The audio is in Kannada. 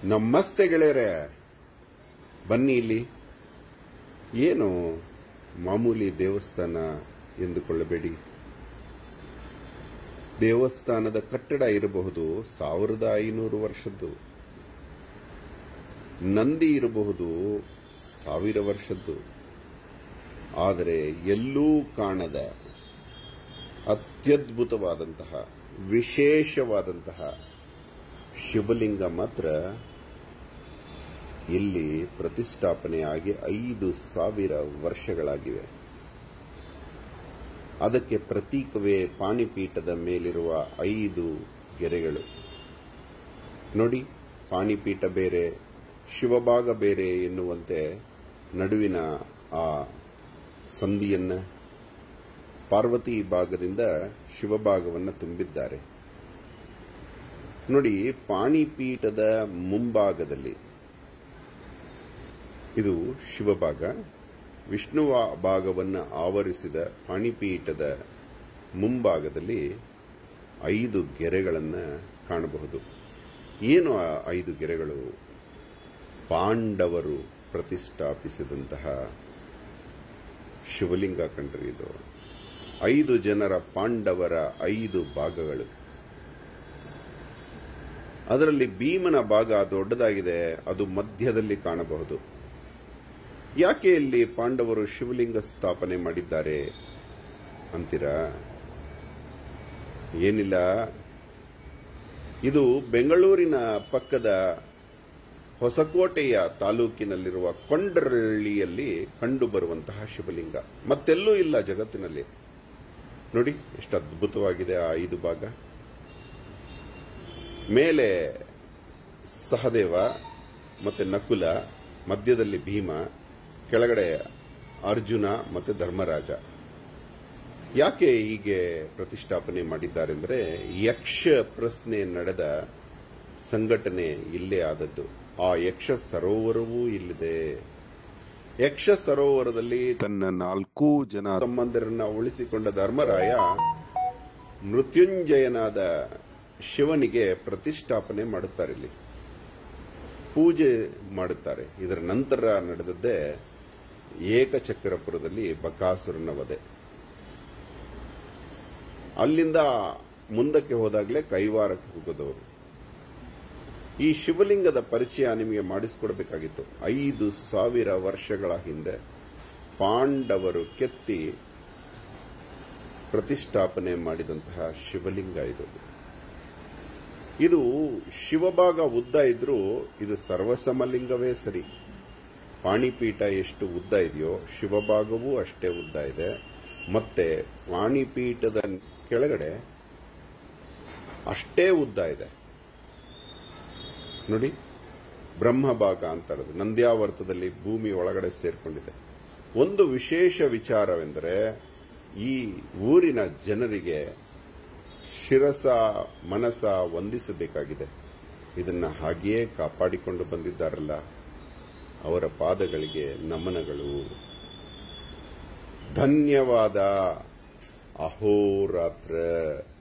ನಮಸ್ತೆ ಗೆಳೆಯರೆ ಬನ್ನಿ ಇಲ್ಲಿ ಏನು ಮಾಮೂಲಿ ದೇವಸ್ಥಾನ ಎಂದುಕೊಳ್ಳಬೇಡಿ ದೇವಸ್ಥಾನದ ಕಟ್ಟಡ ಇರಬಹುದು ಸಾವಿರದ ಐನೂರು ವರ್ಷದ್ದು ನಂದಿ ಇರಬಹುದು ಸಾವಿರ ವರ್ಷದ್ದು ಆದರೆ ಎಲ್ಲೂ ಕಾಣದ ಅತ್ಯದ್ಭುತವಾದಂತಹ ವಿಶೇಷವಾದಂತಹ ಶಿವಲಿಂಗ ಮಾತ್ರ ಇಲ್ಲಿ ಪ್ರತಿಷ್ಠಾಪನೆಯಾಗಿ ಐದು ಸಾವಿರ ವರ್ಷಗಳಾಗಿವೆ ಅದಕ್ಕೆ ಪ್ರತೀಕವೇ ಪಾಣಿಪೀಠದ ಮೇಲಿರುವ ಐದು ಗೆರೆಗಳು ನೋಡಿ ಪಾಣಿಪೀಠ ಬೇರೆ ಶಿವಭಾಗ ಬೇರೆ ಎನ್ನುವಂತೆ ನಡುವಿನ ಆ ಸಂಧಿಯನ್ನ ಪಾರ್ವತಿ ಭಾಗದಿಂದ ಶಿವಭಾಗವನ್ನು ತುಂಬಿದ್ದಾರೆ ನೋಡಿ ಪಾಣಿಪೀಠದ ಮುಂಭಾಗದಲ್ಲಿ ಇದು ಶಿವಭಾಗ ವಿಷ್ಣುವ ಭಾಗವನ್ನು ಆವರಿಸಿದ ಪಾಣಿಪೀಠದ ಮುಂಭಾಗದಲ್ಲಿ ಐದು ಗೆರೆಗಳನ್ನು ಕಾಣಬಹುದು ಏನು ಆ ಐದು ಗೆರೆಗಳು ಪಾಂಡವರು ಪ್ರತಿಷ್ಠಾಪಿಸಿದಂತಹ ಶಿವಲಿಂಗ ಕಂಡ್ರಿ ಇದು ಐದು ಜನರ ಪಾಂಡವರ ಐದು ಭಾಗಗಳು ಅದರಲ್ಲಿ ಭೀಮನ ಭಾಗ ದೊಡ್ಡದಾಗಿದೆ ಅದು ಮಧ್ಯದಲ್ಲಿ ಕಾಣಬಹುದು ಯಾಕೆ ಇಲ್ಲಿ ಪಾಂಡವರು ಶಿವಲಿಂಗ ಸ್ಥಾಪನೆ ಮಾಡಿದ್ದಾರೆ ಅಂತೀರಾ ಏನಿಲ್ಲ ಇದು ಬೆಂಗಳೂರಿನ ಪಕ್ಕದ ಹೊಸಕೋಟೆಯ ತಾಲೂಕಿನಲ್ಲಿರುವ ಕೊಂಡರಳ್ಳಿಯಲ್ಲಿ ಕಂಡುಬರುವಂತಹ ಶಿವಲಿಂಗ ಮತ್ತೆಲ್ಲೂ ಇಲ್ಲ ಜಗತ್ತಿನಲ್ಲಿ ನೋಡಿ ಎಷ್ಟು ಅದ್ಭುತವಾಗಿದೆ ಆ ಐದು ಭಾಗ ಮೇಲೆ ಸಹದೇವ ಮತ್ತೆ ನಕುಲ ಮಧ್ಯದಲ್ಲಿ ಭೀಮ ಕೆಳಗಡೆ ಅರ್ಜುನ ಮತ್ತೆ ಧರ್ಮರಾಜ ಯಾಕೆ ಹೀಗೆ ಪ್ರತಿಷ್ಠಾಪನೆ ಮಾಡಿದ್ದಾರೆಂದರೆ ಯಕ್ಷ ಪ್ರಶ್ನೆ ನಡೆದ ಸಂಘಟನೆ ಇಲ್ಲೇ ಆದದ್ದು ಆ ಯಕ್ಷ ಸರೋವರವೂ ಇಲ್ಲಿದೆ ಯಕ್ಷ ಸರೋವರದಲ್ಲಿ ತನ್ನ ನಾಲ್ಕೂ ಜನ ಸಂಬಂಧರನ್ನ ಉಳಿಸಿಕೊಂಡ ಧರ್ಮರಾಯ ಮೃತ್ಯುಂಜಯನಾದ ಶಿವನಿಗೆ ಪ್ರತಿಷ್ಠಾಪನೆ ಮಾಡುತ್ತಾರೆ ಇಲ್ಲಿ ಪೂಜೆ ಮಾಡುತ್ತಾರೆ ಇದರ ನಂತರ ನಡೆದದ್ದೇ ಏಕಚಕ್ರಪುರದಲ್ಲಿ ಬಕಾಸುರನ ವಧೆ ಅಲ್ಲಿಂದ ಮುಂದಕ್ಕೆ ಹೋದಾಗಲೇ ಕೈವಾರಕ್ಕೆ ಹೋಗೋದವರು ಈ ಶಿವಲಿಂಗದ ಪರಿಚಯ ನಿಮಗೆ ಮಾಡಿಸಿಕೊಡ್ಬೇಕಾಗಿತ್ತು ಐದು ಸಾವಿರ ವರ್ಷಗಳ ಹಿಂದೆ ಪಾಂಡವರು ಕೆತ್ತಿ ಪ್ರತಿಷ್ಠಾಪನೆ ಮಾಡಿದಂತಹ ಶಿವಲಿಂಗ ಇದು ಇದು ಶಿವಭಾಗ ಉದ್ದ ಇದ್ರೂ ಇದು ಸರ್ವಸಮಲಿಂಗವೇ ಸರಿ ಪಾಣಿಪೀಠ ಎಷ್ಟು ಉದ್ದ ಇದೆಯೋ ಶಿವಭಾಗವೂ ಅಷ್ಟೇ ಉದ್ದ ಇದೆ ಮತ್ತೆ ಪಾಣಿಪೀಠದ ಕೆಳಗಡೆ ಅಷ್ಟೇ ಉದ್ದ ಇದೆ ನೋಡಿ ಬ್ರಹ್ಮಭಾಗ ಅಂತಾರದು ನಂದ್ಯಾವರ್ತದಲ್ಲಿ ಭೂಮಿ ಒಳಗಡೆ ಸೇರ್ಕೊಂಡಿದೆ ಒಂದು ವಿಶೇಷ ವಿಚಾರವೆಂದರೆ ಈ ಊರಿನ ಜನರಿಗೆ ಶಿರಸ ಮನಸ ವಂದಿಸಬೇಕಾಗಿದೆ ಇದನ್ನ ಹಾಗೆಯೇ ಕಾಪಾಡಿಕೊಂಡು ಬಂದಿದ್ದಾರಲ್ಲ ಅವರ ಪಾದಗಳಿಗೆ ನಮನಗಳು ಧನ್ಯವಾದ ಅಹೋರಾತ್ರ